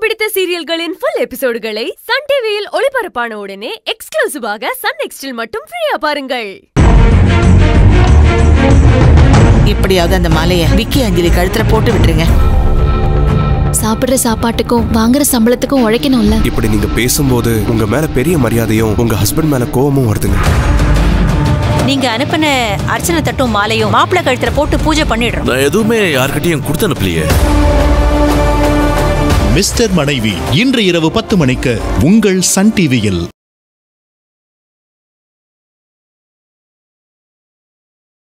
பிடித்த சீரியல்களின் full எபிசோடுகளை Sun டிவியில் ஒளிபரப்பான உடனே எக்ஸ்க்ளூசிவாக சன் நெக்ஸ்டில் மட்டும் ஃப்ரீயா பாருங்கள் எப்படியாவது அந்த மாலைய விக்கி அஞ்சலி கழுத்துல போட்டு விட்டுருங்க சாப்பிடுற சாப்பாட்டுக்கும் வாங்குற சம்பளத்துக்கும் உழைக்கணும்ல இப்படி நீங்க பேசும்போது உங்க மேல பெரிய மரியாதையும் உங்க ஹஸ்பண்ட் மேல கோவமும் வருதுங்க நீங்க அனுப்பின அர்ச்சனை தட்டும் மாலையும் மாப்பிள்ளை கழுத்துல போட்டு பூஜை பண்ணிடுறோம் நான் எதுவுமே யார்கிட்டயும் கொடுத்து அனுப்பலையே மிஸ்டர் மனைவி இன்று இரவு பத்து மணிக்கு உங்கள் சன் டிவியில்